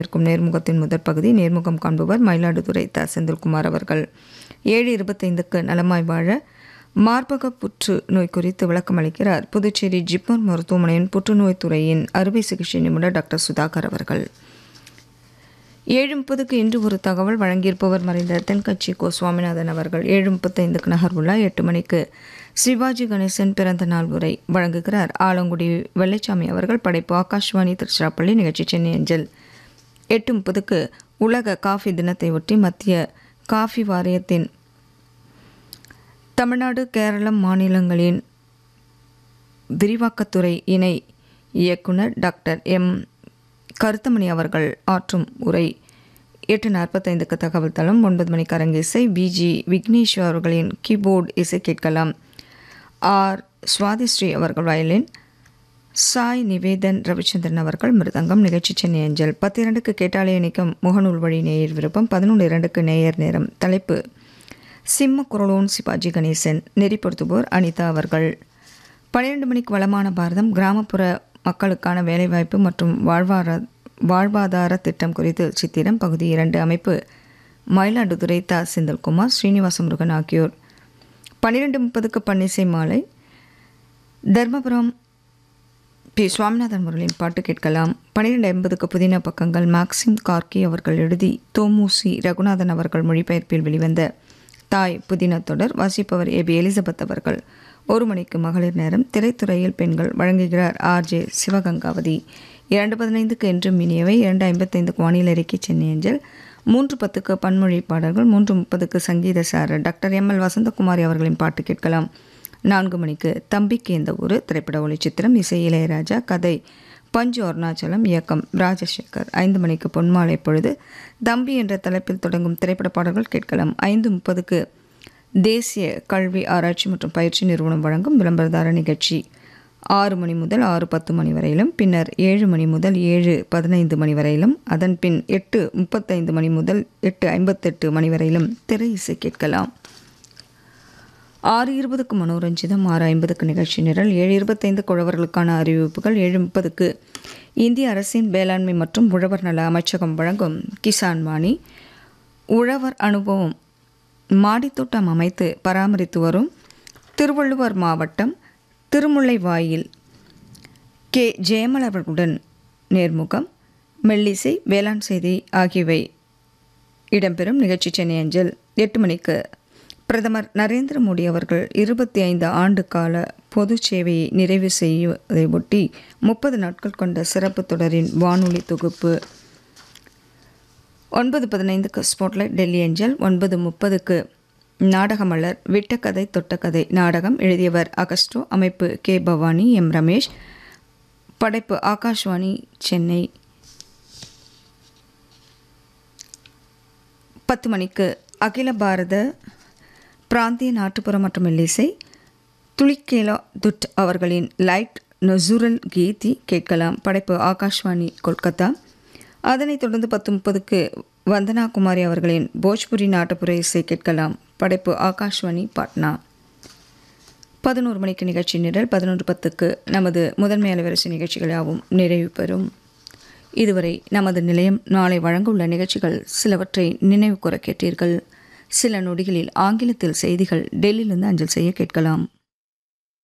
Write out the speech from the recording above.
இருக்கும் நேர்முகத்தின் முதற் பகுதி நேர்முகம் காண்பவர் மயிலாடுதுறை த செந்தில்குமார் அவர்கள் ஏழு இருபத்தைந்துக்கு நலமாய் வாழ மார்பக புற்று நோய் குறித்து விளக்கம் அளிக்கிறார் புதுச்சேரி ஜிப்மர் மருத்துவமனையின் புற்றுநோய் துறையின் அறுவை சிகிச்சை நிபுணர் டாக்டர் சுதாகர் அவர்கள் ஏழு முப்பதுக்கு இன்று ஒரு தகவல் வழங்கியிருப்பவர் மறைந்த தென்கட்சி கோ சுவாமிநாதன் அவர்கள் ஏழு முப்பத்தைந்துக்கு நகர்வுள்ளா எட்டு மணிக்கு சிவாஜி கணேசன் பிறந்த நாள் உரை வழங்குகிறார் ஆலங்குடி வெள்ளைச்சாமி அவர்கள் படைப்பு ஆகாஷ்வாணி திருச்சிராப்பள்ளி நிகழ்ச்சி சென்னை அஞ்சல் எட்டு முப்பதுக்கு உலக காஃபி தினத்தை ஒட்டி மத்திய காஃபி வாரியத்தின் தமிழ்நாடு கேரளம் மாநிலங்களின் விரிவாக்கத்துறை இணை இயக்குனர் டாக்டர் எம் கருத்தமணி அவர்கள் ஆற்றும் உரை எட்டு நாற்பத்தைந்துக்கு தகவல் தளம் ஒன்பது மணிக்கு அரங்கிசை பிஜி விக்னேஸ்வர் அவர்களின் கீபோர்டு இசை கேட்கலாம் ஆர் சுவாதிஸ்ரீ அவர்கள் வயலின் சாய் நிவேதன் ரவிச்சந்திரன் அவர்கள் மிருதங்கம் நிகழ்ச்சி சென்னை அஞ்சல் பத்து இரண்டுக்கு கேட்டாலே இணைக்கும் முகநூல் வழி நேயர் விருப்பம் பதினொன்று இரண்டுக்கு நேயர் நேரம் தலைப்பு சிம்ம குரலோன் சிவாஜி கணேசன் நெறிப்படுத்துவோர் அனிதா அவர்கள் பன்னிரெண்டு மணிக்கு வளமான பாரதம் கிராமப்புற மக்களுக்கான வேலைவாய்ப்பு மற்றும் வாழ்வார வாழ்வாதார திட்டம் குறித்து சித்திரம் பகுதி இரண்டு அமைப்பு மயிலாடுதுறை த செந்தில்குமார் ஸ்ரீனிவாச முருகன் ஆகியோர் பன்னிரெண்டு முப்பதுக்கு பன்னிசை மாலை தர்மபுரம் பி சுவாமிநாதன் அவர்களின் பாட்டு கேட்கலாம் பன்னிரெண்டு ஐம்பதுக்கு புதின பக்கங்கள் மேக்சிம் கார்கி அவர்கள் எழுதி தோமூசி ரகுநாதன் அவர்கள் மொழிபெயர்ப்பில் வெளிவந்த தாய் புதின தொடர் வாசிப்பவர் ஏ பி எலிசபெத் அவர்கள் ஒரு மணிக்கு மகளிர் நேரம் திரைத்துறையில் பெண்கள் வழங்குகிறார் ஆர் ஜே சிவகங்காவதி இரண்டு பதினைந்துக்கு என்றும் இனியவை இரண்டு ஐம்பத்தைந்துக்கு வானிலை அறிக்கை சென்னை அஞ்சல் மூன்று பத்துக்கு பன்மொழி பாடல்கள் மூன்று முப்பதுக்கு சங்கீத சாரர் டாக்டர் எம் எல் வசந்தகுமாரி அவர்களின் பாட்டு கேட்கலாம் நான்கு மணிக்கு தம்பிக்கு இந்த ஊர் திரைப்பட ஒளிச்சித்திரம் இசை இளையராஜா கதை பஞ்சு அருணாச்சலம் இயக்கம் ராஜசேகர் ஐந்து மணிக்கு பொன்மாலை பொழுது தம்பி என்ற தலைப்பில் தொடங்கும் திரைப்பட பாடல்கள் கேட்கலாம் ஐந்து முப்பதுக்கு தேசிய கல்வி ஆராய்ச்சி மற்றும் பயிற்சி நிறுவனம் வழங்கும் விளம்பரதார நிகழ்ச்சி ஆறு மணி முதல் ஆறு பத்து மணி வரையிலும் பின்னர் ஏழு மணி முதல் ஏழு பதினைந்து மணி வரையிலும் அதன் பின் எட்டு முப்பத்தைந்து மணி முதல் எட்டு ஐம்பத்தெட்டு மணி வரையிலும் திரை இசை கேட்கலாம் ஆறு இருபதுக்கு மனோரஞ்சிதம் ஆறு ஐம்பதுக்கு நிகழ்ச்சி நிரல் ஏழு இருபத்தைந்து குழவர்களுக்கான அறிவிப்புகள் ஏழு முப்பதுக்கு இந்திய அரசின் வேளாண்மை மற்றும் உழவர் நல அமைச்சகம் வழங்கும் கிசான் வாணி உழவர் அனுபவம் மாடித்தோட்டம் அமைத்து பராமரித்து வரும் திருவள்ளுவர் மாவட்டம் திருமுல்லைவாயில் கே ஜெயமல் அவர்களுடன் நேர்முகம் மெல்லிசை வேளாண் செய்தி ஆகியவை இடம்பெறும் நிகழ்ச்சி சென்னை அஞ்சல் எட்டு மணிக்கு பிரதமர் நரேந்திர மோடி அவர்கள் இருபத்தி ஐந்து ஆண்டு கால பொது சேவையை நிறைவு செய்வதை ஒட்டி முப்பது நாட்கள் கொண்ட சிறப்பு தொடரின் வானொலி தொகுப்பு ஒன்பது பதினைந்துக்கு ஸ்பாட்லைட் டெல்லி அஞ்சல் ஒன்பது முப்பதுக்கு நாடகமலர் விட்டக்கதை தொட்டக்கதை நாடகம் எழுதியவர் அகஸ்டோ அமைப்பு கே பவானி எம் ரமேஷ் படைப்பு ஆகாஷ்வாணி சென்னை பத்து மணிக்கு அகில பாரத பிராந்திய நாட்டுப்புற மற்றும் மெல்லிசை துளிக்கேலா துட் அவர்களின் லைட் நொசுரல் கீதி கேட்கலாம் படைப்பு ஆகாஷ்வாணி கொல்கத்தா அதனைத் தொடர்ந்து பத்து முப்பதுக்கு வந்தனா குமாரி அவர்களின் போஜ்புரி நாட்டுப்புற இசை கேட்கலாம் படைப்பு ஆகாஷ்வாணி பாட்னா பதினோரு மணிக்கு நிகழ்ச்சி நிரல் பதினொன்று பத்துக்கு நமது முதன்மை அலைவரிசை நிகழ்ச்சிகள் யாவும் நிறைவு பெறும் இதுவரை நமது நிலையம் நாளை வழங்க உள்ள நிகழ்ச்சிகள் சிலவற்றை நினைவு கூற கேட்டீர்கள் சில நொடிகளில் ஆங்கிலத்தில் செய்திகள் டெல்லியிலிருந்து அஞ்சல் செய்ய கேட்கலாம்